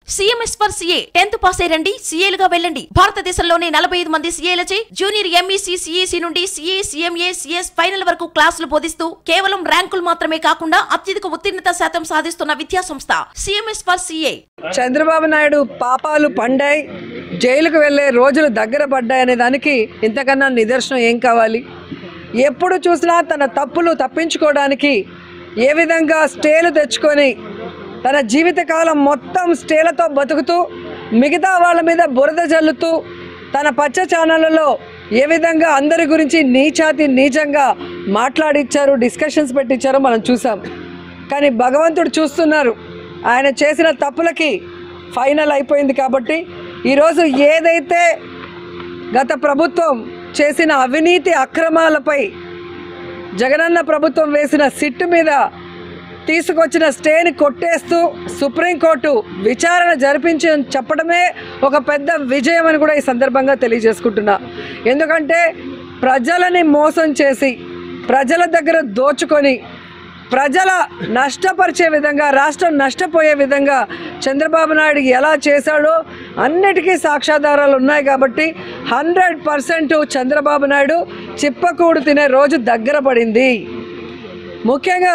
CMS for CA tenth pass అయ్యండి సీఏలుగా వెళ్ళండి భారతదేశంలోనే నలభై ఐదు మంది సీఏలచే జూనియర్ ఎంఈసీ సిఈసి నుండి సిఏ సిఎంఏ సిఎస్ ఫైనల్ వరకు క్లాసులు బోధిస్తూ కేవలం ర్యాంకులు మాత్రమే కాకుండా అత్యధిక ఉత్తీర్ణత శాతం సాధిస్తున్న విద్యా సంస్థ CMS for CA Chandrababu Naidu పాపాలు పండాయి జైలుకు వెళ్ళే రోజులు దగ్గర పడ్డాయనే దానికి ఇంతకన్నా నిదర్శనం ఏం కావాలి ఎప్పుడు చూసినా తన తప్పులు తప్పించుకోవడానికి ఏ విధంగా స్టేలు తెచ్చుకొని తన జీవితకాలం మొత్తం స్టేలతో బతుకుతూ మిగతా వాళ్ళ మీద బురద జల్లుతూ తన పచ్చ ఛానళ్ళలో ఏ విధంగా అందరి గురించి నీచాతి నీచంగా మాట్లాడిచ్చారు డిస్కషన్స్ పెట్టించారో మనం చూసాం కానీ భగవంతుడు చూస్తున్నారు ఆయన చేసిన తప్పులకి ఫైనల్ అయిపోయింది కాబట్టి ఈరోజు ఏదైతే గత ప్రభుత్వం చేసిన అవినీతి అక్రమాలపై జగనన్న ప్రభుత్వం వేసిన సిట్టు మీద తీసుకొచ్చిన స్టేని కొట్టేస్తూ సుప్రీంకోర్టు విచారణ జరిపించి చెప్పడమే ఒక పెద్ద విజయం అని కూడా ఈ సందర్భంగా తెలియజేసుకుంటున్నా ఎందుకంటే ప్రజలని మోసం చేసి ప్రజల దగ్గర దోచుకొని ప్రజల నష్టపరిచే విధంగా రాష్ట్రం నష్టపోయే విధంగా చంద్రబాబు నాయుడు ఎలా చేశాడో అన్నిటికీ సాక్ష్యాధారాలు ఉన్నాయి కాబట్టి హండ్రెడ్ పర్సెంట్ చంద్రబాబు నాయుడు చిప్పకూడు తినే రోజు దగ్గర పడింది ముఖ్యంగా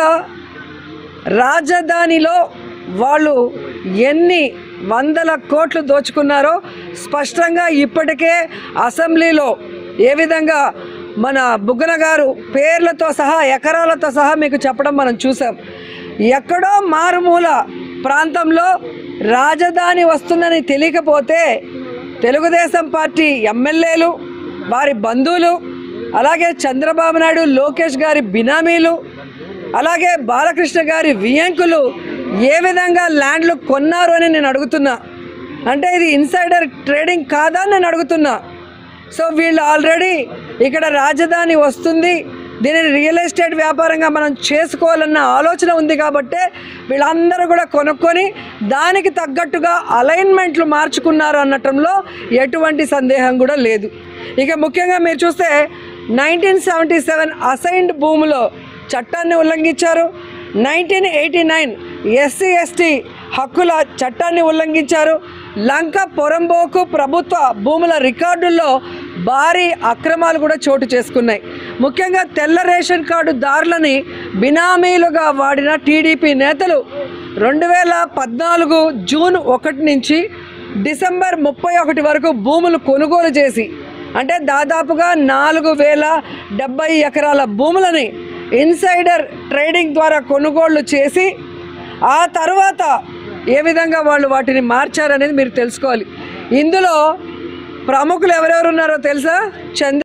రాజధానిలో వాళ్ళు ఎన్ని వందల కోట్లు దోచుకున్నారో స్పష్టంగా ఇప్పటికే అసెంబ్లీలో ఏ విధంగా మన బుగ్గన గారు పేర్లతో సహా ఎకరాలతో సహా మీకు చెప్పడం మనం చూసాం ఎక్కడో మారుమూల ప్రాంతంలో రాజధాని వస్తుందని తెలియకపోతే తెలుగుదేశం పార్టీ ఎమ్మెల్యేలు వారి బంధువులు అలాగే చంద్రబాబు నాయుడు లోకేష్ గారి బినామీలు అలాగే బాలకృష్ణ గారి వియంకులు ఏ విధంగా ల్యాండ్లు కొన్నారు అని నేను అడుగుతున్నా అంటే ఇది ఇన్సైడర్ ట్రేడింగ్ కాదా అని నేను అడుగుతున్నా సో వీళ్ళు ఆల్రెడీ ఇక్కడ రాజధాని వస్తుంది దీనిని రియల్ ఎస్టేట్ వ్యాపారంగా మనం చేసుకోవాలన్న ఆలోచన ఉంది కాబట్టే వీళ్ళందరూ కూడా కొనుక్కొని దానికి తగ్గట్టుగా అలైన్మెంట్లు మార్చుకున్నారు అనటంలో ఎటువంటి సందేహం కూడా లేదు ఇక ముఖ్యంగా మీరు చూస్తే నైన్టీన్ సెవెంటీ సెవెన్ అసైన్డ్ భూములో చట్టాన్ని ఉల్లంఘించారు nineteen eighty nine SC ST హక్కుల చట్టాన్ని ఉల్లంఘించారు లంక పొరంబోకు ప్రభుత్వ భూముల రికార్డుల్లో భారీ అక్రమాలు కూడా చోటు చేసుకున్నాయి ముఖ్యంగా తెల్ల రేషన్ కార్డు దారులని బినామీలుగా వాడిన టీడీపీ నేతలు రెండు వేల పద్నాలుగు జూన్ ఒకటి నుంచి డిసెంబర్ ముప్పై ఒకటి వరకు భూములు కొనుగోలు చేసి అంటే దాదాపుగా నాలుగు వేల డెబ్బై ఎకరాల భూములని ఇన్సైడర్ ట్రేడింగ్ ద్వారా కొనుగోళ్లు చేసి ఆ తర్వాత ఏ విధంగా వాళ్ళు వాటిని మార్చారనేది మీరు తెలుసుకోవాలి ఇందులో ప్రముఖులు ఎవరెవరు ఉన్నారో తెలుసా చంద్ర